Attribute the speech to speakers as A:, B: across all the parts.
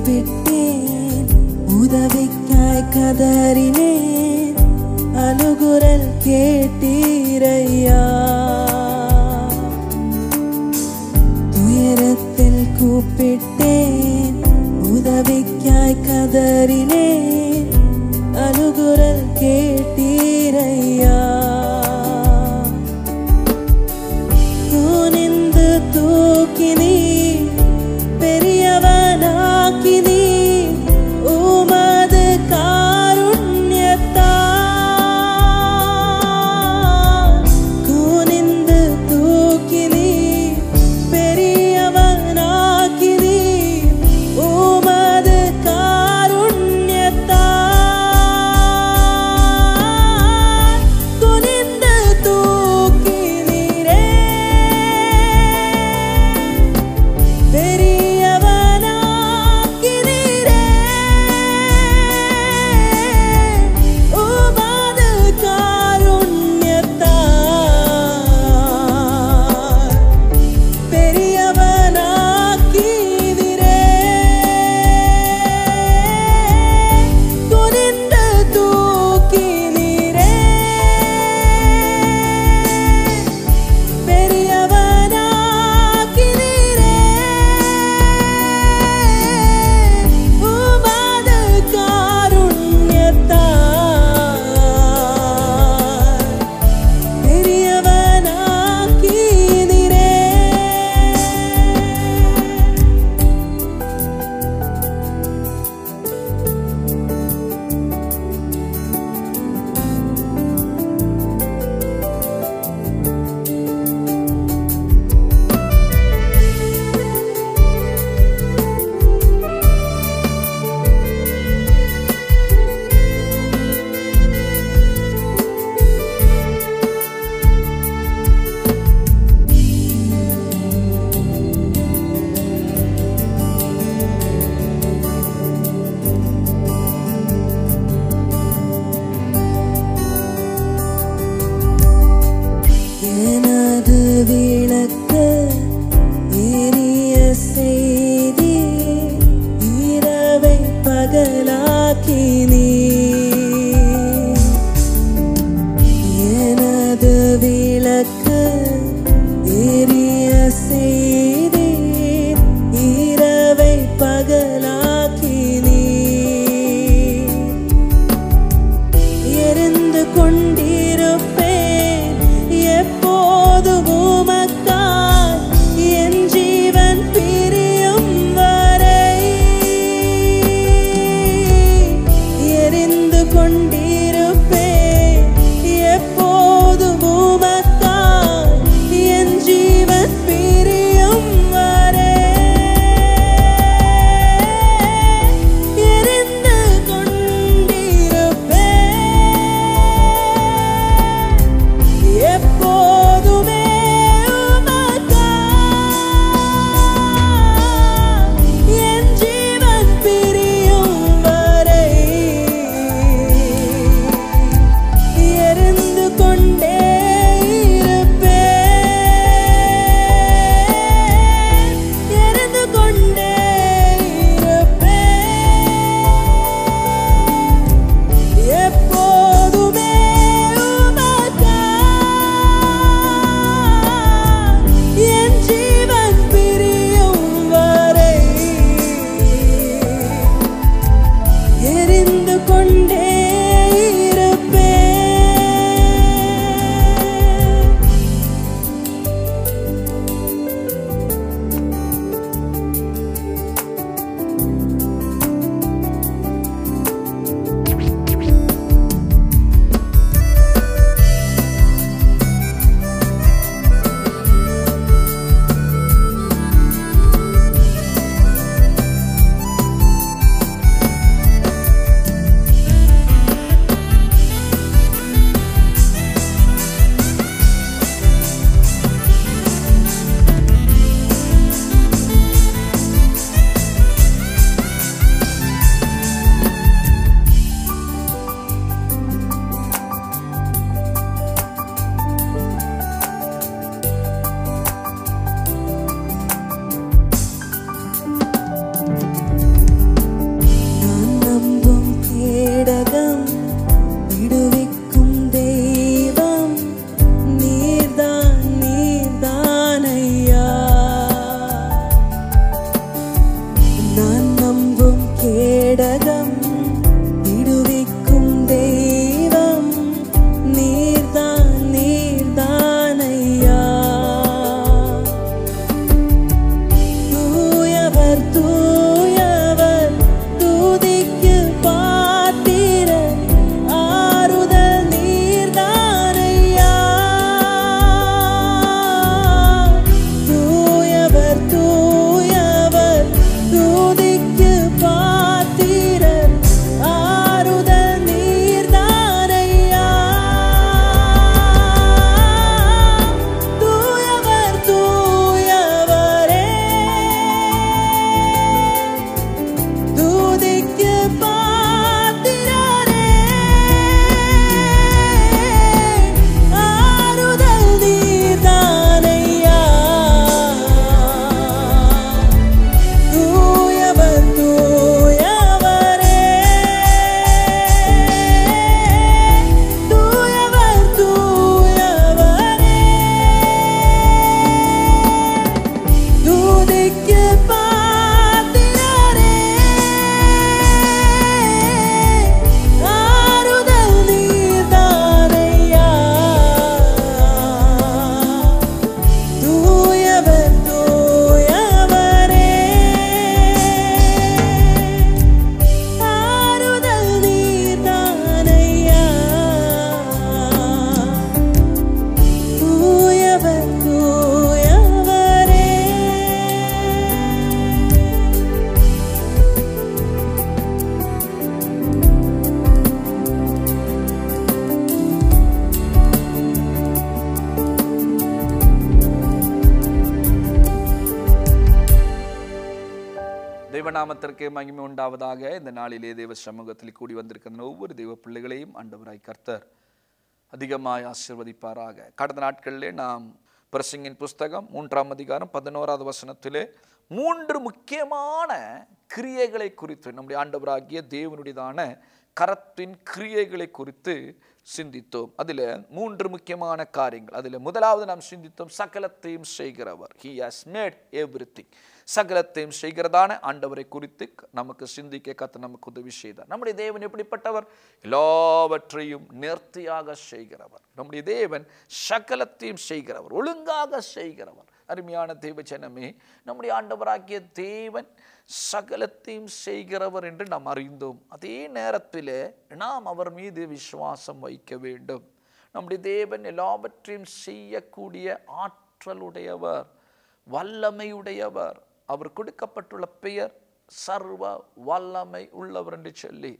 A: கூப்பிட்டேன் உதவிக்காய் கதறினேன் அழுகுரல் கேட்டீரையா துயரத்தில் கூப்பிட்டேன் உதவிக்காய் கதறினேன் அழுகுரல் கேட்டீரையா குனிந்து தூக்கினீ பெரியவனாக்கினீ உமது காருண்யத்தால் குனிந்து தூக்கினீ பெரியவனாக்கினீ உமது காருண்யத்தால் குனிந்து தூக்கினீரே பெரியவனாக்கினீரே உமது காருண்யத்தால் பெரியவனாக்கினீரே குனிந்து தூக்கினீரே பெரியவனாக்கினீரே உமது காருண்யத்தால் பெரியவனாக்கினீரே எனது விளக்கு எரிய செய்தி இரவை பகலாக்கினீ எனது விளக்கு எரிய செய்தி இரவை பகலாக்கினீ எரிந்து கொண்டிருப்பேன் எப்போது உமக்காய்
B: தேவநாமத்திற்கு மகிமை உண்டாவதாக இந்த நாளிலே தேவ சமூகத்தில் கூடி வந்திருக்கிற ஒவ்வொரு தெய்வ பிள்ளைகளையும் ஆண்டவராய் கர்த்தர் அதிகமாய் ஆசிர்வதிப்பாராக கடந்த நாட்களிலே நாம் பிரசங்கின் புஸ்தகம் மூன்றாம் அதிகாரம் பதினோராவது வசனத்திலே மூன்று முக்கியமான கிரியைகளை குறித்து நம்முடைய ஆண்டவராகிய தேவனுடையதான கரத்தின் கிரியைகளை குறித்து சிந்தித்தோம் அதில் மூன்று முக்கியமான காரியங்கள் அதில் முதலாவது நாம் சிந்தித்தோம் சகலத்தையும் செய்கிறவர் ஹி ஹாஸ் மேட் எவ்ரி சகலத்தையும் செய்கிறதான ஆண்டவரை குறித்து நமக்கு சிந்திக்க கத்த நமக்கு உதவி செய்தார் நம்முடைய தேவன் எப்படிப்பட்டவர் எல்லாவற்றையும் நேர்த்தியாக செய்கிறவர் நம்முடைய தேவன் சகலத்தையும் செய்கிறவர் ஒழுங்காக செய்கிறவர் அருமையான தேவ ஜனமே நம்முடைய ஆண்டவராகிய தேவன் சகலத்தையும் செய்கிறவர் என்று நாம் அறிந்தோம் அதே நேரத்தில் நாம் அவர் மீது விசுவாசம் வைக்க வேண்டும் நம்முடைய தேவன் எல்லாவற்றையும் செய்யக்கூடிய ஆற்றலுடையவர் வல்லமையுடையவர் அவர் கொடுக்கப்பட்டுள்ள பெயர் சர்வ வல்லமை உள்ளவர் என்று சொல்லி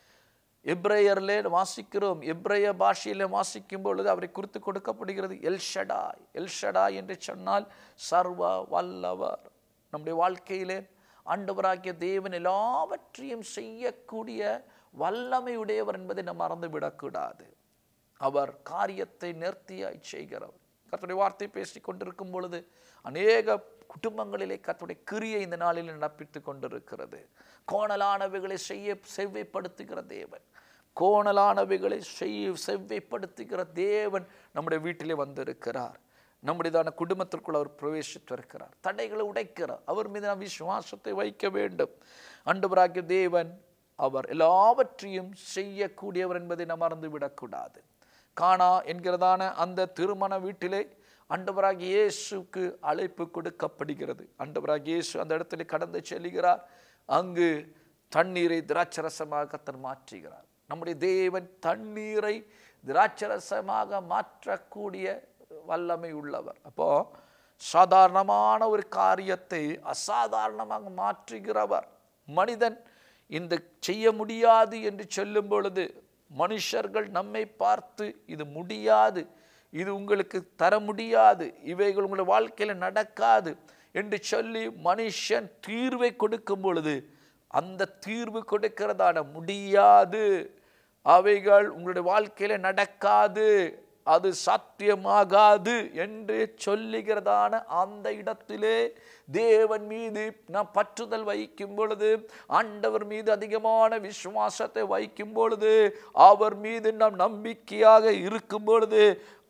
B: எப்ரேயர்லே வாசிக்கிறோம் எப்ரேய பாஷையில் வாசிக்கும் பொழுது அவரை குறித்து கொடுக்கப்படுகிறது எல்ஷடாய் எல்ஷடாய் என்று சொன்னால் சர்வ வல்லவர் நம்முடைய வாழ்க்கையிலே ஆண்டவராகிய தேவன் எல்லாவற்றையும் செய்யக்கூடிய வல்லமையுடையவர் என்பதை நாம் மறந்துவிடக்கூடாது அவர் காரியத்தை நேர்த்தியாய் செய்கிறவர் கர்த்தருடைய வார்த்தை பேசி கொண்டிருக்கும் பொழுது அநேக குடும்பங்களிலே கர்த்தருடைய கிரியை இந்த நாளில் நடப்பித்து கொண்டிருக்கிறது கோணலானவைகளை செய்ய செவ்வைப்படுத்துகிற தேவன் கோணலானவைகளை செய்ய செவ்வைப்படுத்துகிற தேவன் நம்முடைய வீட்டிலே வந்திருக்கிறார் நம்முடையதான குடும்பத்திற்குள் அவர் பிரவேசித்திருக்கிறார் தடைகளை உடைக்கிறார் அவர் மீது நாம் விசுவாசத்தை வைக்க வேண்டும் அண்டவராகிய தேவன் அவர் எல்லாவற்றையும் செய்யக்கூடியவர் என்பதை நாம் மறந்து விடக்கூடாது காணா என்கிறதான அந்த திருமண வீட்டிலே அண்டவராகிய இயேசுக்கு அழைப்பு கொடுக்கப்படுகிறது அண்டவராகிய இயேசு அந்த இடத்துல கடந்து செல்கிறார் அங்கு தண்ணீரை திராட்சரசமாக கத்தர் மாற்றுகிறார் நம்முடைய தேவன் தண்ணீரை திராட்சரசமாக மாற்றக்கூடிய வல்லமை உள்ளவர் அப்போ சாதாரணமான ஒரு காரியத்தை அசாதாரணமாக மாற்றுகிறவர் மனிதன் இந்த செய்ய முடியாது என்று சொல்லும் பொழுது மனுஷர்கள் நம்மை பார்த்து இது முடியாது இது உங்களுக்கு தர முடியாது இவைகள் உங்களுடைய வாழ்க்கையில் நடக்காது என்று சொல்லி மனுஷன் தீர்வை கொடுக்கும் பொழுது அந்த தீர்வு கொடுக்கிறதான முடியாது அவைகள் உங்களுடைய வாழ்க்கையில நடக்காது அது சாத்தியமாகாது என்று சொல்லுகிறதான அந்த இடத்திலே தேவன் மீது நாம் பற்றுதல் வைக்கும் பொழுது ஆண்டவர் மீது அதிகமான விசுவாசத்தை வைக்கும் பொழுது அவர் மீது நாம் நம்பிக்கையாக இருக்கும் பொழுது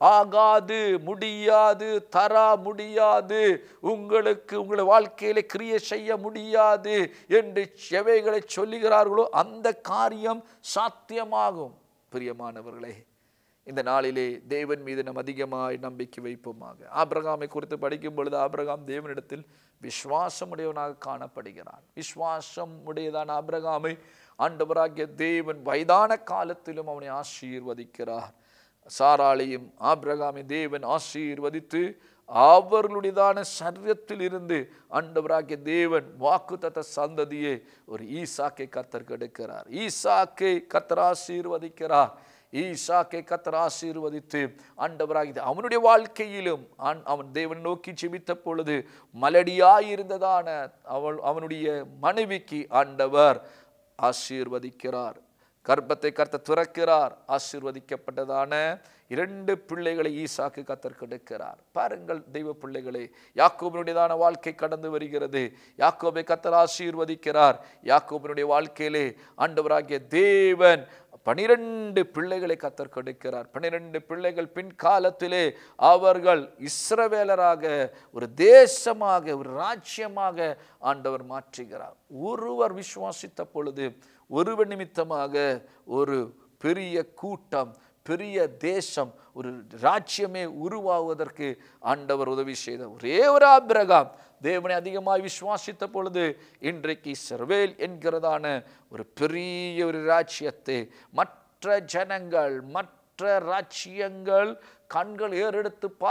B: ஆகாது முடியாது தரா முடியாது உங்களுக்கு உங்களுடைய வாழ்க்கையில கிரியை செய்ய முடியாது என்று எவைகளை சொல்லுகிறார்களோ அந்த காரியம் சாத்தியமாகும் பிரியமானவர்களே இந்த நாளிலே தேவன் மீது நாம் அதிகமாய் நம்பிக்கை வைப்போமாக ஆபிரகாமை குறித்து படிக்கும் பொழுது ஆபிரகாம் தேவனிடத்தில் விசுவாசம் உடையவனாக காணப்படுகிறான் விசுவாசம் உடையதான ஆபிரகாமை ஆண்டவராகிய தேவன் வயதான காலத்திலும் அவனை ஆசீர்வதிக்கிறார் சாராளையும் ஆபிரகாமை தேவன் ஆசீர்வதித்து அவர்களுடையதான சரீரத்தில் இருந்து ஆண்டவராகிய தேவன் வாக்குத்தத்த சந்ததியே ஒரு ஈசாக்கை கத்தர் கெடுக்கிறார் ஈசாக்கை கத்தர் ஆசீர்வதிக்கிறார் ஈசாக்கை கத்தர் ஆசீர்வதித்து ஆண்டவராகிய அவனுடைய வாழ்க்கையிலும் ஆண்- அவன் தேவன் நோக்கி ஜெபித்த பொழுது மலடியாயிருந்ததான அவள் அவனுடைய மனைவிக்கு ஆண்டவர் ஆசீர்வதிக்கிறார் கர்ப்பத்தை கர்த்த திறக்கிறார் ஆசீர்வதிக்கப்பட்டதான இரண்டு பிள்ளைகளை ஈசாக்கு கத்தர் கொடுக்கிறார் பாருங்கள் தெய்வ பிள்ளைகளே யாக்கோபனுடையதான வாழ்க்கை கடந்து வருகிறது யாக்கோபை கத்தர் ஆசீர்வதிக்கிறார் யாக்கோபனுடைய வாழ்க்கையிலே ஆண்டவராகிய தேவன் பனிரெண்டு பிள்ளைகளை கத்தர் கொடுக்கிறார் பனிரெண்டு பிள்ளைகள் பின்காலத்திலே அவர்கள் இஸ்ரவேலராக ஒரு தேசமாக ஒரு ராஜ்யமாக ஆண்டவர் மாற்றுகிறார் ஒருவர் விசுவாசித்த பொழுது ஒருவர் நிமித்தமாக ஒரு பெரிய கூட்டம் பெரிய தேசம் ஒரு ராஜ்யமே உருவாவதற்கு ஆண்டவர் உதவி செய்த ஒரே ஒரு ஆபிரகாம் தேவனை அதிகமாய் விசுவாசித்த பொழுது இன்றைக்கு சர்வேல் என்கிறதான ஒரு பெரிய ஒரு ராஜ்யத்தை மற்ற ஜனங்கள் மற்ற ராஜ்யங்கள் கண்கள் ஏறெடுத்து பார்க்க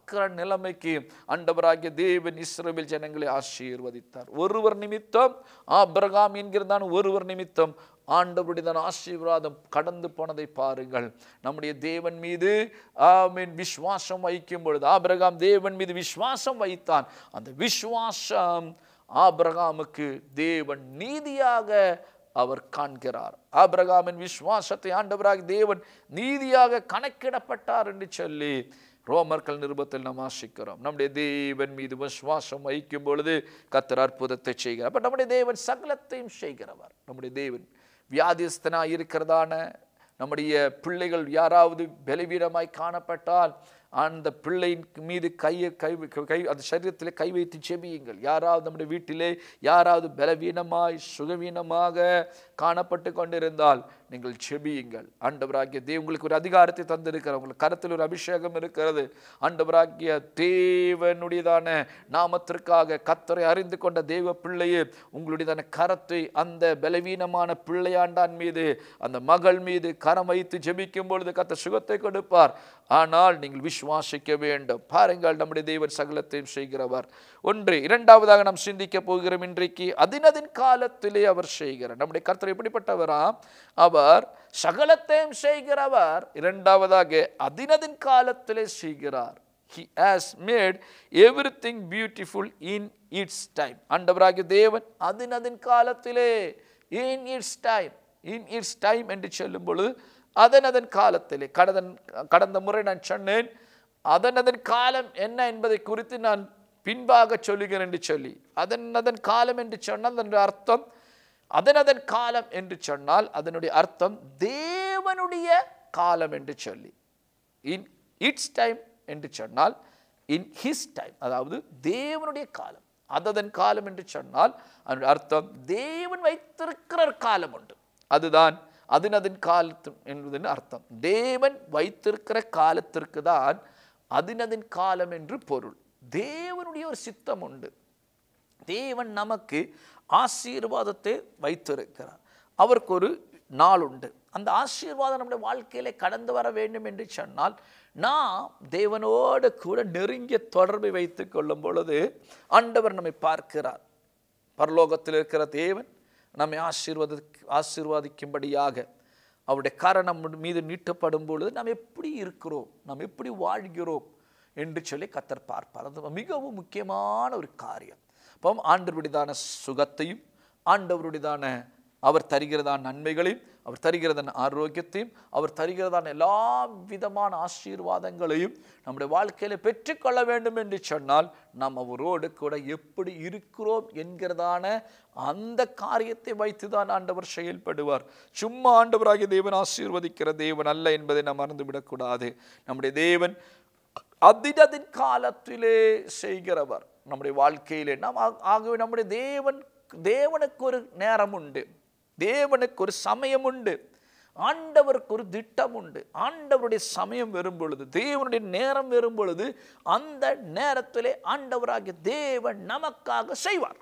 B: பார்க்கிற நிலைமைக்கு ஆண்டவராகிய தேவன் இஸ்ரவேல் ஜனங்களை ஆசீர்வதித்தார் ஒருவர் நிமித்தம் ஆபிரகாம் என்கிறதான ஒருவர் நிமித்தம் ஆண்டவருடைய ஆசீர்வாதம் கடந்து போனதை பாருங்கள் நம்முடைய தேவன் மீது ஆமென் விசுவாசம் வைக்கும் பொழுது ஆபிரகாம் தேவன் மீது விசுவாசம் வைத்தான் அந்த விசுவாசம் ஆபிரகாமுக்கு தேவன் நீதியாக அவர் காண்கிறார் ஆபிரகாமின் விசுவாசத்தை ஆண்டவராக தேவன் நீதியாக கணக்கிடப்பட்டார் என்று சொல்லி ரோமர்கள் நிருபத்தில் நாம் ஆசிக்கிறோம் நம்முடைய தேவன் மீது விசுவாசம் வைக்கும் பொழுது கத்தர் அற்புதத்தை செய்கிறார் அப்ப நம்முடைய தேவன் சகலத்தையும் செய்கிறவர் நம்முடைய தேவன் வியாதிஸ்தனாய் இருக்கிறதான நம்முடைய பிள்ளைகள் யாராவது பலவீனமாய் காணப்பட்டால் அந்த பிள்ளையின் மீது கையை கை கை அந்த சரீரத்திலே கை வைத்து செபியுங்கள் யாராவது நம்முடைய வீட்டிலே யாராவது பலவீனமாய் சுகவீனமாக காணப்பட்டு கொண்டிருந்தால் நீங்கள் செபியுங்கள் ஆண்டவராகிய தேவ உங்களுக்கு ஒரு அதிகாரத்தை தந்திருக்கிறார் உங்களுக்கு கரத்தில் ஒரு அபிஷேகம் இருக்கிறது ஆண்டவராகிய தேவனுடையதான நாமத்திற்காக கத்தரை அறிந்து கொண்ட தேவ பிள்ளையே உங்களுடையதான கரத்தை அந்த பலவீனமான பிள்ளையாண்டான் மீது அந்த மகள் மீது கரம் வைத்து ஜெபிக்கும் பொழுது கத்த சுகத்தை கொடுப்பார் ஆனால் நீங்கள் விசுவாசிக்க வேண்டும் பாருங்கள் நம்முடைய தேவன் சகலத்தையும் செய்கிறவர் ஒன்று இரண்டாவதாக நாம் சிந்திக்க போகிறோம் இன்றைக்கு அதினதின் காலத்திலே அவர் செய்கிறார் நம்முடைய கர்த்தர் எப்படிப்பட்டவரா அவர் சகலத்தையும் செய்கிறவர் இரண்டாவதாக அதினதின் காலத்திலே செய்கிறார் he has made everything beautiful in its time ஆண்டவராகிய தேவன் அதினதின் காலத்திலே in its time in its time என்று சொல்லும் பொழுது அதன் அதன் காலத்திலே கடந்த கடந்த முறை நான் சொன்னேன் அதன் அதன் காலம் என்ன என்பதை குறித்து நான் பின்பாக சொல்லுகிறேன் என்று சொல்லி அதன் அதன் காலம் என்று சொன்னால் அதனுடைய அர்த்தம் அதன் அதன் காலம் என்று சொன்னால் அதனுடைய அர்த்தம் தேவனுடைய காலம் என்று சொல்லி இன் இட்ஸ் டைம் என்று சொன்னால் இன் ஹிஸ் டைம் அதாவது தேவனுடைய காலம் அததன் காலம் என்று சொன்னால் அதனுடைய அர்த்தம் தேவன் வைத்திருக்கிற ஒரு காலம் உண்டு அதுதான் அதினதின் காலத்து என்பதன் அர்த்தம் தேவன் வைத்திருக்கிற காலத்திற்கு தான் அதினதின் காலம் என்று பொருள் தேவனுடைய ஒரு சித்தம் உண்டு தேவன் நமக்கு ஆசீர்வாதத்தை வைத்திருக்கிறார் அவருக்கு ஒரு நாள் உண்டு அந்த ஆசீர்வாதம் நம்முடைய வாழ்க்கையிலே கடந்து வர வேண்டும் என்று சொன்னால் நாம் தேவனோடு கூட நெருங்கிய தொடர்பை வைத்துக் கொள்ளும் பொழுது ஆண்டவர் நம்மை பார்க்கிறார் பரலோகத்தில் இருக்கிற தேவன் நம்மை ஆசீர்வாத ஆசீர்வாதிக்கும்படியாக அவருடைய கரணம் மீது நீட்டப்படும் பொழுது நாம் எப்படி இருக்கிறோம் நாம் எப்படி வாழ்கிறோம் என்று சொல்லி கத்தர் பார்ப்பார் அது மிகவும் முக்கியமான ஒரு காரியம் அப்போ ஆண்டவருடையதான சுகத்தையும் ஆண்டவருடையதான அவர் தருகிறதான நன்மைகளையும் அவர் தருகிறதான ஆரோக்கியத்தையும் அவர் தருகிறதான எல்லா விதமான ஆசீர்வாதங்களையும் நம்முடைய வாழ்க்கையில பெற்றுக்கொள்ள வேண்டும் என்று சொன்னால் நாம் அவரோடு கூட எப்படி இருக்கிறோம் என்கிறதான அந்த காரியத்தை வைத்துதான் ஆண்டவர் செயல்படுவார் சும்மா ஆண்டவராகிய தேவன் ஆசீர்வதிக்கிற தேவன் அல்ல என்பதை நாம் மறந்துவிடக்கூடாது நம்முடைய தேவன் அதினதின் காலத்திலே செய்கிறவர் நம்முடைய வாழ்க்கையிலே நாம் ஆக- ஆகவே நம்முடைய தேவன் தேவனுக்கு ஒரு நேரம் உண்டு தேவனுக்கு ஒரு சமயம் உண்டு ஆண்டவருக்கு ஒரு திட்டம் உண்டு ஆண்டவருடைய சமயம் வரும் பொழுது தேவனுடைய நேரம் வரும் பொழுது அந்த நேரத்திலே ஆண்டவராகிய தேவன் நமக்காக செய்வார்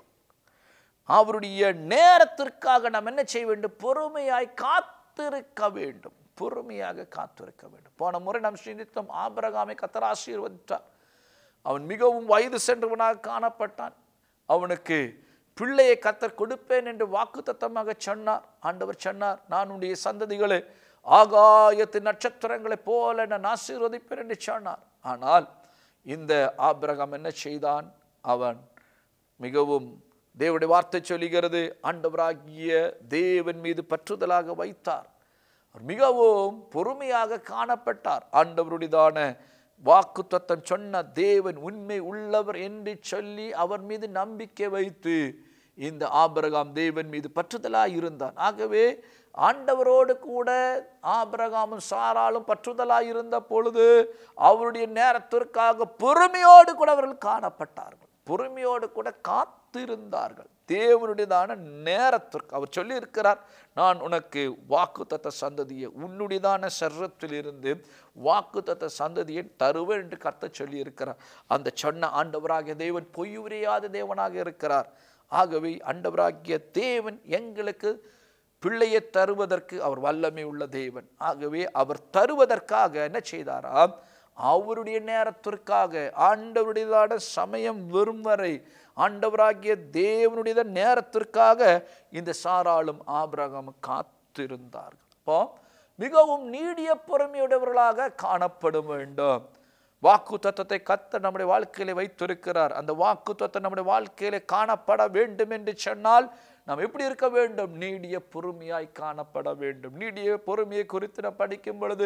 B: அவருடைய நேரத்திற்காக நாம் என்ன செய்ய வேண்டும் பொறுமையாய் காத்திருக்க வேண்டும் பொறுமையாக காத்திருக்க வேண்டும் போன முறை நாம் சிந்தித்தோம் ஆபிரகாமை கத்தர் ஆசீர்வதித்தார் அவன் மிகவும் வயது சென்றவனாக காணப்பட்டான் அவனுக்கு பிள்ளையை கத்தர் கொடுப்பேன் என்று வாக்குத்தத்தமாக சொன்னார் ஆண்டவர் சொன்னார் நான் உன்னுடைய சந்ததிகளை ஆகாயத்து நட்சத்திரங்களைப் போல நான் ஆசீர்வதிப்பேன் என்று சொன்னார் ஆனால் இந்த ஆபிரகாம் என்ன செய்தான் அவன் மிகவும் தேவனுடைய வார்த்தை சொல்லுகிறது ஆண்டவராகிய தேவன் மீது பற்றுதலாக வைத்தார் அவர் மிகவும் பொறுமையாக காணப்பட்டார் ஆண்டவருடையதான வாக்கு தத்தம் சொன்ன தேவன் உண்மை உள்ளவர் என்று சொல்லி அவர் மீது நம்பிக்கை வைத்து இந்த ஆபிரகாம் தேவன் மீது பற்றுதலாய் இருந்தான் ஆகவே ஆண்டவரோடு கூட ஆபிரகாமும் சாராலும் பற்றுதலாய் இருந்த பொழுது அவருடைய நேரத்திற்காக பொறுமையோடு கூட அவர்கள் காணப்பட்டார்கள் பொறுமையோடு கூட காத்திருந்தார்கள் தேவனுடையதான நேரத்திற்கு அவர் சொல்லி இருக்கிறார் நான் உனக்கு வாக்குத்தத்த சந்ததியை உன்னுடையதான சர்வத்திலிருந்து வாக்குத்தத்த சந்ததியை தருவேன் என்று கர்த்த சொல்லி இருக்கிறார் அந்த சொன்ன ஆண்டவராகிய தேவன் பொய் உரையாத தேவனாக இருக்கிறார் ஆகவே ஆண்டவராகிய தேவன் எங்களுக்கு பிள்ளையை தருவதற்கு அவர் வல்லமை உள்ள தேவன் ஆகவே அவர் தருவதற்காக என்ன செய்தாராம் அவருடைய நேரத்திற்காக ஆண்டவருடையதான சமயம் வரும் வரை ஆண்டவராகிய தேவனுடைய நேரத்திற்காக இந்த சாராளும் ஆபிரகாம் காத்திருந்தார்கள் அப்போ மிகவும் நீடிய பொறுமையுடையவர்களாக காணப்பட வேண்டும் வாக்கு தத்துவத்தை கத்த நம்முடைய வாழ்க்கையில வைத்திருக்கிறார் அந்த வாக்கு தத்துவம் நம்முடைய வாழ்க்கையில காணப்பட வேண்டும் என்று சொன்னால் நாம் எப்படி இருக்க வேண்டும் நீடிய பொறுமையாய் காணப்பட வேண்டும் நீடிய பொறுமையை குறித்து நாம் படிக்கும் பொழுது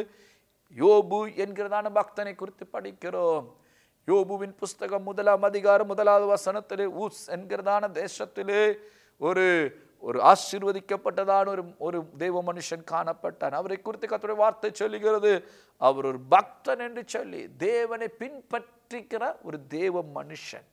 B: யோபு என்கிறதான பக்தனை குறித்து படிக்கிறோம் யோபுவின் புஸ்தகம் முதலாம் அதிகாரம் முதலாவது வசனத்திலே ஊஸ் என்கிறதான தேசத்திலே ஒரு ஒரு ஆசீர்வதிக்கப்பட்டதான ஒரு ஒரு தெய்வ மனுஷன் காணப்பட்டான் அவரை குறித்து கத்துடைய வார்த்தை சொல்லுகிறது அவர் ஒரு பக்தன் என்று சொல்லி தேவனை பின்பற்றிக்கிற ஒரு தேவ மனுஷன்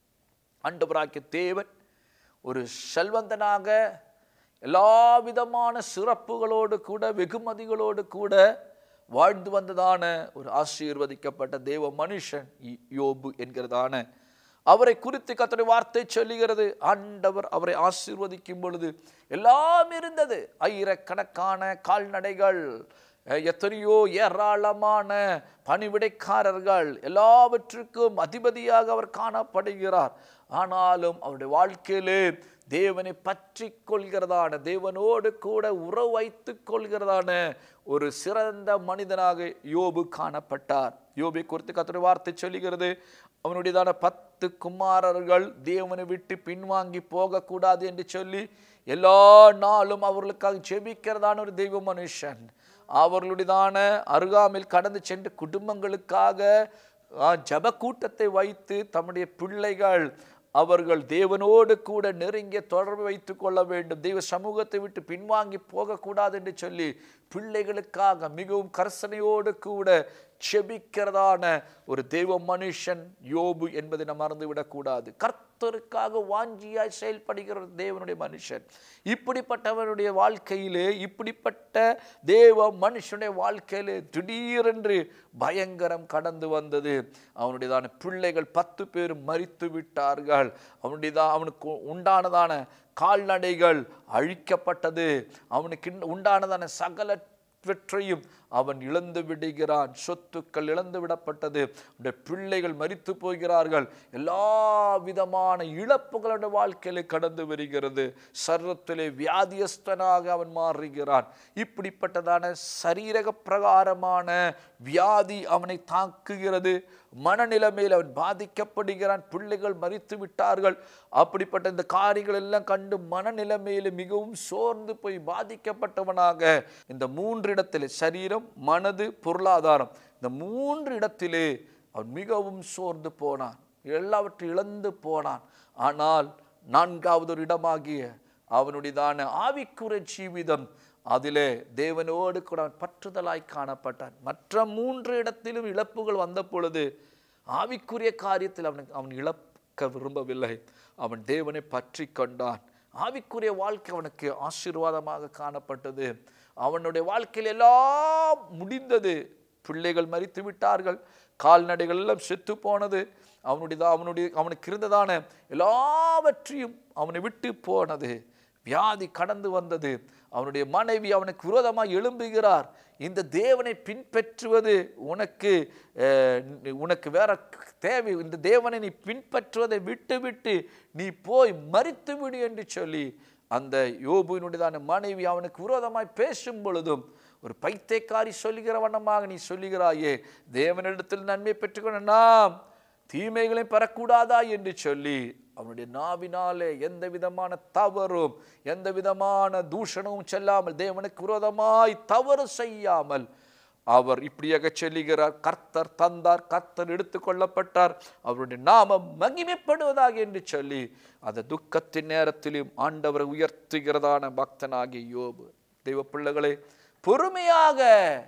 B: ஆண்டவராகிய தேவன் ஒரு செல்வந்தனாக எல்லா விதமான சிறப்புகளோடு கூட வெகுமதிகளோடு கூட வாழ்ந்து வந்ததான ஒரு ஆசீர்வதிக்கப்பட்ட தேவ மனுஷன் இ- யோபு என்கிறதான அவரை குறித்து கத்தருடைய வார்த்தை சொல்லுகிறது ஆண்டவர் அவரை ஆசீர்வதிக்கும் பொழுது எல்லாம் இருந்தது ஆயிரக்கணக்கான கால்நடைகள் அஹ், எத்தனையோ ஏராளமான பணிவிடைக்காரர்கள் எல்லாவற்றுக்கும் அதிபதியாக அவர் காணப்படுகிறார் ஆனாலும் அவருடைய வாழ்க்கையிலே தேவனை பற்றி கொள்கிறதான தேவனோடு கூட உறவு வைத்துக் கொள்கிறதான ஒரு சிறந்த மனிதனாக யோபு காணப்பட்டார் யோபை குறித்து கத்துடைய வார்த்தை சொல்லுகிறது அவனுடையதான பத்து குமாரர்கள் தேவனை விட்டு பின்வாங்கி போகக்கூடாது என்று சொல்லி எல்லா நாளும் அவர்களுக்காக ஜெபிக்கிறதான ஒரு தெய்வ மனுஷன் அவர்களுடையதான அருகாமையில் கடந்து சென்று குடும்பங்களுக்காக ஆ, ஜெப கூட்டத்தை வைத்து தம்முடைய பிள்ளைகள் அவர்கள் தேவனோடு கூட நெருங்கிய தொடர்பு வைத்துக் கொள்ள வேண்டும் தெய்வ சமூகத்தை விட்டு பின்வாங்கி போகக்கூடாது என்று சொல்லி பிள்ளைகளுக்காக மிகவும் கர்சனையோடு கூட செபிக்கிறதான ஒரு தெய்வ மனுஷன் யோபு என்பதை நாம் மறந்துவிடக்கூடாது கர்த்தருக்காக வாஞ்சியாய் செயல்படுகிற ஒரு தேவனுடைய மனுஷன் இப்படிப்பட்டவனுடைய வாழ்க்கையிலே இப்படிப்பட்ட தேவ மனுஷனுடைய வாழ்க்கையிலே திடீரென்று பயங்கரம் கடந்து வந்தது அவனுடையதான பிள்ளைகள் பத்து பேர் மரித்து விட்டார்கள் அவனுடையதான் அவனுக்கு உண்டானதான கால்நடைகள் அழிக்கப்பட்டது அவனுக்கு உண்டானதான சகல வெற்றையும் அவன் இழந்து விடுகிறான் சொத்துக்கள் இழந்து விடப்பட்டது அவனுடைய பிள்ளைகள் மரித்து போகிறார்கள் எல்லா விதமான இழப்புகளுடைய வாழ்க்கையில கடந்து வருகிறது சர்வத்திலே வியாதியஸ்தனாக அவன் மாறுகிறான் இப்படிப்பட்டதான சரீரக பிரகாரமான வியாதி அவனை தாக்குகிறது மனநிலைமையில் அவன் பாதிக்கப்படுகிறான் பிள்ளைகள் மரித்து விட்டார்கள் அப்படிப்பட்ட இந்த காரியங்கள் எல்லாம் கண்டு மனநிலைமையில் மிகவும் சோர்ந்து போய் பாதிக்கப்பட்டவனாக இந்த மூன்று இடத்திலே சரீரம் மனது பொருளாதாரம் இந்த மூன்று இடத்திலே அவன் மிகவும் சோர்ந்து போனான் எல்லாவற்றையும் இழந்து போனான் ஆனால் நான்காவது ஒரு இடமாகிய அவனுடையதான ஆவிக்குறை ஜீவிதம் அதிலே தேவனோடு கூட அவன் பற்றுதலாய் காணப்பட்டான் மற்ற மூன்று இடத்திலும் இழப்புகள் வந்த பொழுது ஆவிக்குரிய காரியத்தில் அவனுக்கு அவன் இழக்க விரும்பவில்லை அவன் தேவனை பற்றி கொண்டான் ஆவிக்குரிய வாழ்க்கை அவனுக்கு ஆசீர்வாதமாக காணப்பட்டது அவனுடைய வாழ்க்கையில் எல்லாம் முடிந்தது பிள்ளைகள் மரித்து விட்டார்கள் கால்நடைகள் எல்லாம் செத்து போனது அவனுடைய அவனுடைய அவனுக்கு இருந்ததான எல்லாவற்றையும் அவனை விட்டு போனது வியாதி கடந்து வந்தது அவனுடைய மனைவி அவனுக்கு விரோதமாக எழும்புகிறார் இந்த தேவனை பின்பற்றுவது உனக்கு அஹ், உனக்கு வேற தேவை இந்த தேவனை நீ பின்பற்றுவதை விட்டு விட்டு நீ போய் மறித்து விடு என்று சொல்லி அந்த யோபுவினுடையதான மனைவி அவனுக்கு விரோதமாய் பேசும் பொழுதும் ஒரு பைத்தியக்காரி சொல்லுகிற வண்ணமாக நீ சொல்லுகிறாயே தேவனிடத்தில் நன்மை பெற்றுக்கொள்ள நாம் தீமைகளை பெறக்கூடாதா என்று சொல்லி அவனுடைய நாவினாலே எந்த விதமான தவறும் எந்த விதமான தூஷணமும் செல்லாமல் தேவனுக்கு விரோதமாய் தவறு செய்யாமல் அவர் இப்படியாக சொல்லுகிறார் கர்த்தர் தந்தார் கர்த்தர் எடுத்துக்கொள்ளப்பட்டார் அவருடைய நாமம் மகிமைப்படுவதாக என்று சொல்லி அந்த துக்கத்தின் நேரத்திலும் ஆண்டவரை உயர்த்துகிறதான பக்தனாகிய யோபு தெய்வ பிள்ளைகளே பொறுமையாக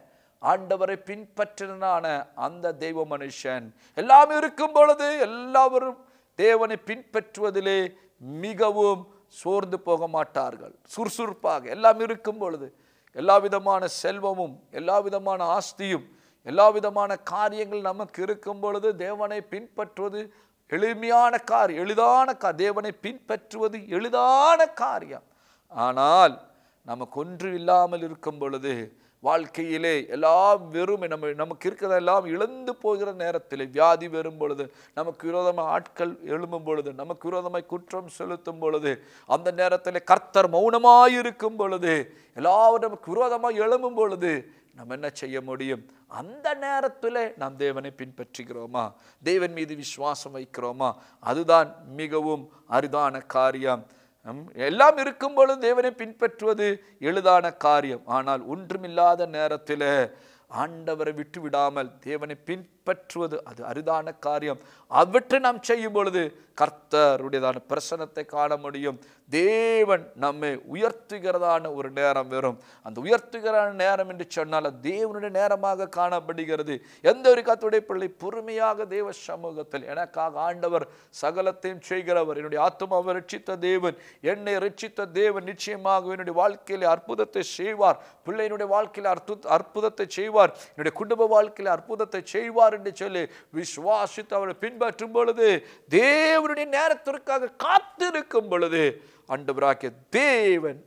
B: ஆண்டவரை பின்பற்றினான அந்த தெய்வ மனுஷன் எல்லாம் இருக்கும் பொழுது எல்லாவரும் தேவனை பின்பற்றுவதிலே மிகவும் சோர்ந்து போக மாட்டார்கள் சுறுசுறுப்பாக எல்லாம் இருக்கும் பொழுது எல்லா விதமான செல்வமும் எல்லா விதமான ஆஸ்தியும் எல்லா விதமான காரியங்கள் நமக்கு இருக்கும் பொழுது தேவனை பின்பற்றுவது எளிமையான காரியம் எளிதான கா தேவனை பின்பற்றுவது எளிதான காரியம் ஆனால் நமக்கு ஒன்று இல்லாமல் இருக்கும் பொழுது வாழ்க்கையிலே எல்லாம் வெறுமை நம்ம நமக்கு இருக்கிறதெல்லாம் இழந்து போகிற நேரத்தில் வியாதி வரும் பொழுது நமக்கு விரோதமாக ஆட்கள் எழும்பும் பொழுது நமக்கு விரோதமாய் குற்றம் செலுத்தும் பொழுது அந்த நேரத்தில் கர்த்தர் மௌனமாயிருக்கும் பொழுது எல்லாரும் நமக்கு விரோதமாக எழும்பும் பொழுது நம்ம என்ன செய்ய முடியும் அந்த நேரத்தில் நாம் தேவனை பின்பற்றுகிறோமா தேவன் மீது விசுவாசம் வைக்கிறோமா அதுதான் மிகவும் அரிதான காரியம் ஹம், எல்லாம் இருக்கும் பொழுது தேவனை பின்பற்றுவது எளிதான காரியம் ஆனால் ஒன்றுமில்லாத நேரத்தில் ஆண்டவரை விட்டு விடாமல் தேவனை பின்பற்றுவது அது அரிதான காரியம் அவற்றை நாம் செய்யும் பொழுது கர்த்தருடையதான பிரசனத்தை காண முடியும் தேவன் நம்மை உயர்த்துகிறதான ஒரு நேரம் வரும் அந்த உயர்த்துகிறான நேரம் என்று சொன்னால் அது தேவனுடைய நேரமாக காணப்படுகிறது எந்த ஒரு கத்துடைய பிள்ளை பொறுமையாக தேவ சமூகத்தில் எனக்காக ஆண்டவர் சகலத்தையும் செய்கிறவர் என்னுடைய ஆத்மாவை ரட்சித்த தேவன் என்னை ரட்சித்த தேவன் நிச்சயமாக என்னுடைய வாழ்க்கையிலே அற்புதத்தை செய்வார் பிள்ளையினுடைய வாழ்க்கையில் அற்புத அற்புதத்தை செய்வார் என்னுடைய குடும்ப வாழ்க்கையில் அற்புதத்தை செய்வார் என்று சொல்லி விசுவாசித்து அவரை பின்பற்றும் பொழுது தேவனுடைய நேரத்திற்காக காத்திருக்கும் பொழுது ஆண்டவராகிய தேவன்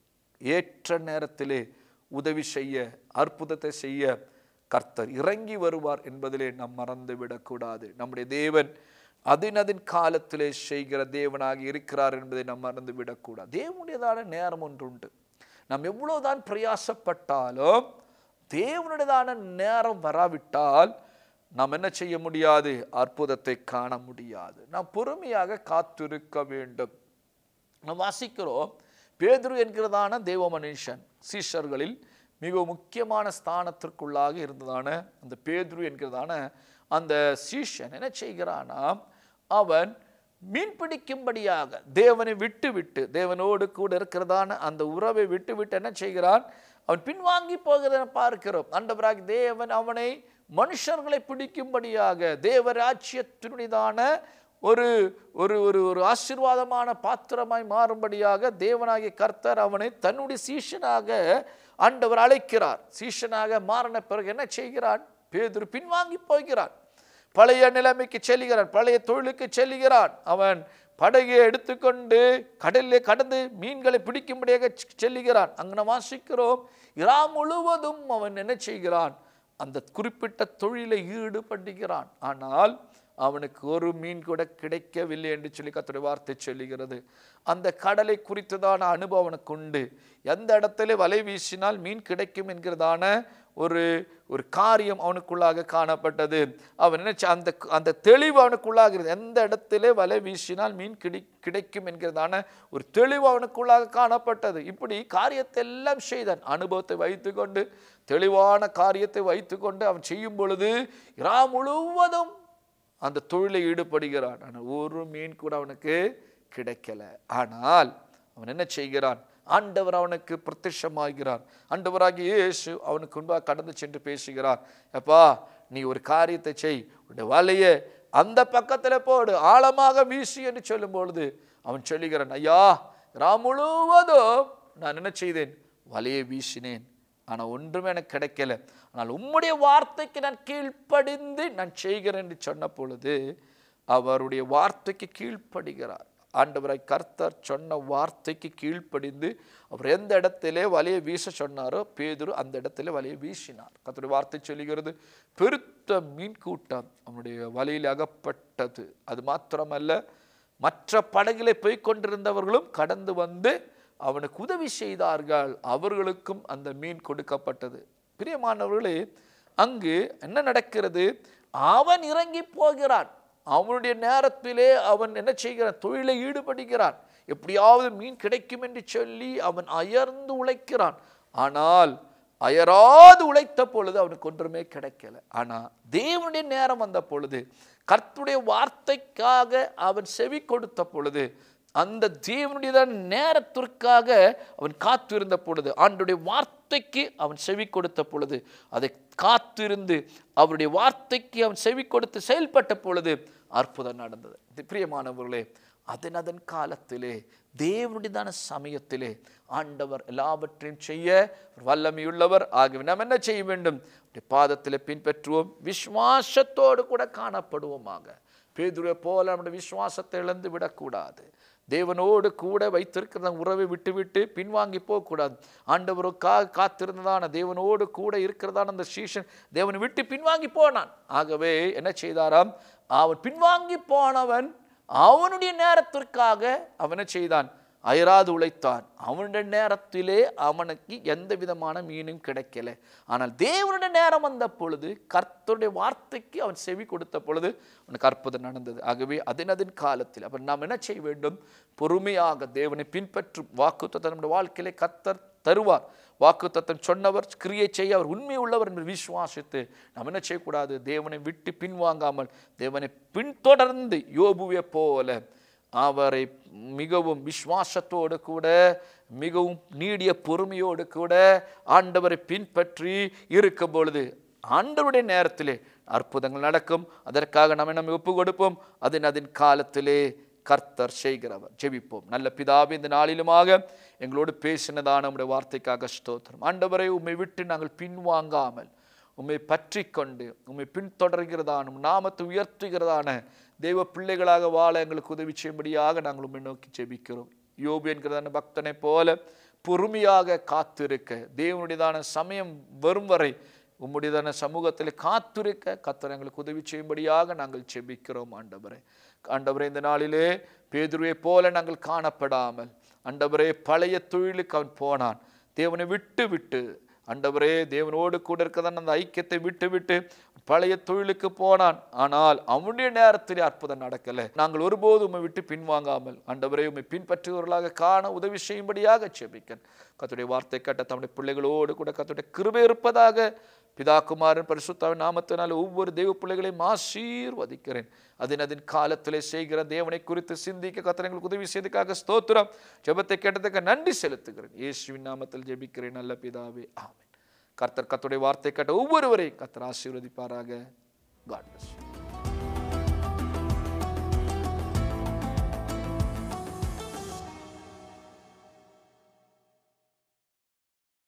B: ஏற்ற நேரத்திலே உதவி செய்ய அற்புதத்தை செய்ய கர்த்தர் இறங்கி வருவார் என்பதிலே நாம் மறந்து விடக்கூடாது நம்முடைய தேவன் அதினதின் காலத்திலே செய்கிற தேவனாக இருக்கிறார் என்பதை நாம் மறந்து விடக்கூடாது தேவனுடையதான நேரம் ஒன்று உண்டு நாம் எவ்வளவுதான் பிரயாசப்பட்டாலும் தேவனுடையதான நேரம் வராவிட்டால் நாம் என்ன செய்ய முடியாது அற்புதத்தை காண முடியாது நாம் பொறுமையாக காத்திருக்க வேண்டும் நாம் வாசிக்கிறோம் பேதுரு என்கிறதான தேவ மனுஷன் சீஷர்களில் மிக முக்கியமான ஸ்தானத்திற்குள்ளாக இருந்ததான அந்த பேதுரு என்கிறதான அந்த சீஷன் என்ன செய்கிறானா அவன் மீன் பிடிக்கும்படியாக தேவனை விட்டு விட்டு தேவனோடு கூட இருக்கிறதான அந்த உறவை விட்டு விட்டு என்ன செய்கிறான் அவன் பின்வாங்கி போகிறத பார்க்கிறோம் அண்டவராக தேவன் அவனை மனுஷர்களை பிடிக்கும்படியாக தேவராட்சியத்தினுடையதான ஒரு ஒரு ஒரு ஒரு ஆசீர்வாதமான பாத்திரமாய் மாறும்படியாக தேவனாகிய கர்த்தர் அவனை தன்னுடைய சீஷனாக ஆண்டவர் அழைக்கிறார் சீஷனாக மாறின பிறகு என்ன செய்கிறான் பேதுரு பின்வாங்கி போகிறான் பழைய நிலைமைக்கு செல்கிறான் பழைய தொழிலுக்கு செல்கிறான் அவன் படகை எடுத்துக்கொண்டு கடலிலே கடந்து மீன்களை பிடிக்கும்படியாக செ- செல்லுகிறான் அங்கே நாம் வாசிக்கிறோம் இரா முழுவதும் அவன் என்ன செய்கிறான் அந்த குறிப்பிட்ட தொழிலை ஈடுபடுகிறான் ஆனால் அவனுக்கு ஒரு மீன் கூட கிடைக்கவில்லை என்று சொல்லி கத்துடைய வார்த்தை சொல்லுகிறது அந்த கடலை குறித்ததான அனுபவம் அவனுக்கு உண்டு எந்த இடத்துல வலை வீசினால் மீன் கிடைக்கும் என்கிறதான ஒரு ஒரு காரியம் அவனுக்குள்ளாக காணப்பட்டது அவன் நினைச்ச அந்த அந்த தெளிவு அவனுக்குள்ளாகிறது எந்த இடத்திலே வலை வீசினால் மீன் கிடை கிடைக்கும் என்கிறதான ஒரு தெளிவு அவனுக்குள்ளாக காணப்பட்டது இப்படி காரியத்தை எல்லாம் செய்தான் அனுபவத்தை வைத்துக்கொண்டு தெளிவான காரியத்தை வைத்துக்கொண்டு அவன் செய்யும் பொழுது இரா முழுவதும் அந்த தொழிலை ஈடுபடுகிறான் ஆனால் ஒரு மீன் கூட அவனுக்கு கிடைக்கல ஆனால் அவன் என்ன செய்கிறான் ஆண்டவர் அவனுக்கு பிரத்யட்சமாகிறார் ஆண்டவராகி இயேசு அவனுக்கு முன்பாக கடந்து சென்று பேசுகிறார் அப்பா நீ ஒரு காரியத்தை செய் உன்னுடைய வலையை அந்த பக்கத்தில் போடு ஆழமாக வீசி என்று சொல்லும் பொழுது அவன் சொல்லுகிறான் ஐயா ரா முழுவதும் நான் என்ன செய்தேன் வலையை வீசினேன் ஆனால் ஒன்றுமே எனக்கு கிடைக்கல ஆனால் உம்முடைய வார்த்தைக்கு நான் கீழ்ப்படிந்து நான் செய்கிறேன் என்று சொன்ன பொழுது அவருடைய வார்த்தைக்கு கீழ்ப்படுகிறார் ஆண்டவரை கர்த்தர் சொன்ன வார்த்தைக்கு கீழ்ப்படிந்து அவர் எந்த இடத்திலே வலையை வீச சொன்னாரோ பேதுரு அந்த இடத்திலே வலையை வீசினார் கர்த்தருடைய வார்த்தை சொல்லுகிறது பெருத்த மீன் கூட்டம் அவனுடைய வலையில் அகப்பட்டது அது மாத்திரமல்ல மற்ற படகிலே போய் கொண்டிருந்தவர்களும் கடந்து வந்து அவனுக்கு உதவி செய்தார்கள் அவர்களுக்கும் அந்த மீன் கொடுக்கப்பட்டது பிரியமானவர்களே அங்கு என்ன நடக்கிறது அவன் இறங்கி போகிறான் அவனுடைய நேரத்திலே அவன் என்ன செய்கிறான் தொழிலை ஈடுபடுகிறான் எப்படியாவது மீன் கிடைக்கும் என்று சொல்லி அவன் அயர்ந்து உழைக்கிறான் ஆனால் அயராது உழைத்த பொழுது அவனுக்கு ஒன்றுமே கிடைக்கல ஆனா தேவனுடைய நேரம் வந்த பொழுது கர்த்தருடைய வார்த்தைக்காக அவன் செவி கொடுத்த பொழுது அந்த தேவனுடைய நேரத்திற்காக அவன் காத்திருந்த பொழுது ஆண்டுடைய வார்த்தைக்கு அவன் செவி கொடுத்த பொழுது அதை காத்திருந்து அவருடைய வார்த்தைக்கு அவன் செவி கொடுத்து செயல்பட்ட பொழுது அற்புதம் நடந்தது இது பிரியமானவர்களே அதன் அதன் காலத்திலே தேவனுடையதான சமயத்திலே ஆண்டவர் எல்லாவற்றையும் செய்ய வல்லமையுள்ளவர் ஆகவே நாம் என்ன செய்ய வேண்டும் அவருடைய பாதத்திலே பின்பற்றுவோம் விசுவாசத்தோடு கூட காணப்படுவோமாக பேதுருவை போல நம்முடைய விசுவாசத்தை இழந்து விடக்கூடாது தேவனோடு கூட வைத்திருக்கிற உறவை விட்டுவிட்டு பின்வாங்கி போகக்கூடாது ஆண்டவருக்காக காத்திருந்ததான தேவனோடு கூட இருக்கிறதான அந்த சீஷன் தேவனை விட்டு பின்வாங்கி போனான் ஆகவே என்ன செய்தாராம் அவன் பின்வாங்கி போனவன் அவனுடைய நேரத்திற்காக அவன் என்ன செய்தான் அயராது உழைத்தான் அவனுடைய நேரத்திலே அவனுக்கு எந்த விதமான மீனும் கிடைக்கல ஆனால் தேவனுடைய நேரம் வந்த பொழுது கர்த்தருடைய வார்த்தைக்கு அவன் செவி கொடுத்த பொழுது அவனுக்கு அற்புதம் நடந்தது ஆகவே அதனதின் காலத்தில் அப்ப நாம் என்ன செய்ய வேண்டும் பொறுமையாக தேவனை பின்பற்றும் வாக்குத்தத்தம் நம்முடைய வாழ்க்கையிலே கர்த்தர் தருவார் வாக்குத்தத்தம் சொன்னவர் கிரியை செய்ய அவர் உண்மை உள்ளவர் என்று விசுவாசித்து நாம் என்ன செய்யக்கூடாது தேவனை விட்டு பின்வாங்காமல் தேவனை பின்தொடர்ந்து யோபுவை போல அவரை மிகவும் விசுவாசத்தோடு கூட மிகவும் நீடிய பொறுமையோடு கூட ஆண்டவரை பின்பற்றி இருக்கும் பொழுது ஆண்டவருடைய நேரத்திலே அற்புதங்கள் நடக்கும் அதற்காக நம்ம நம்ம ஒப்பு கொடுப்போம் அதன் அதன் காலத்திலே கர்த்தர் செய்கிறவர் ஜெபிப்போம் நல்ல பிதாவே இந்த நாளிலுமாக எங்களோடு பேசினதான நம்முடைய வார்த்தைக்காக ஸ்தோத்திரம் ஆண்டவரை உம்மை விட்டு நாங்கள் பின்வாங்காமல் உம்மை பற்றி கொண்டு உம்மை பின்தொடர்கிறதான உம் நாமத்தை உயர்த்துகிறதான தெய்வ பிள்ளைகளாக வாழ எங்களுக்கு உதவி செய்யும்படியாக நாங்கள் உம்மை நோக்கி ஜெபிக்கிறோம் யோபு என்கிறதான பக்தனை போல பொறுமையாக காத்திருக்க தேவனுடையதான சமயம் வரும் வரை உம்முடையதான சமூகத்தில் காத்திருக்க கத்தர் எங்களுக்கு உதவி செய்யும்படியாக நாங்கள் செபிக்கிறோம் ஆண்டவரே ஆண்டவரே இந்த நாளிலே பேதுருவை போல நாங்கள் காணப்படாமல் ஆண்டவரே பழைய தொழிலுக்கு அவன் போனான் தேவனை விட்டு விட்டு ஆண்டவரே தேவனோடு கூட இருக்கதான அந்த ஐக்கியத்தை விட்டு விட்டு பழைய தொழிலுக்கு போனான் ஆனால் அவனுடைய நேரத்தில் அற்புதம் நடக்கலை நாங்கள் ஒருபோதும் உம்மை விட்டு பின்வாங்காமல் ஆண்டவரே உம்மை பின்பற்றுவர்களாக காண உதவி செய்யும்படியாக செபிக்கன் கத்துடைய வார்த்தை கேட்ட தம்முடைய பிள்ளைகளோடு கூட கத்துடைய கிருபை இருப்பதாக பிதா குமாரன் பரிசுத்தாவின் நாமத்தினால் ஒவ்வொரு தெய்வ பிள்ளைகளையும் ஆசீர்வதிக்கிறேன் அதன் அதன் காலத்திலே செய்கிற தேவனை குறித்து சிந்திக்க கத்திரங்களுக்கு உதவி செய்ததுக்காக ஸ்தோத்திரம் ஜெபத்தை கேட்டதுக்கு நன்றி செலுத்துகிறேன் இயேசுவின் நாமத்தில் ஜெபிக்கிறேன் நல்ல பிதாவே ஆமென் கர்த்தர் கத்துடைய வார்த்தை கேட்ட ஒவ்வொருவரையும் கர்த்தர் ஆசீர்வதிப்பாராக காட் bless you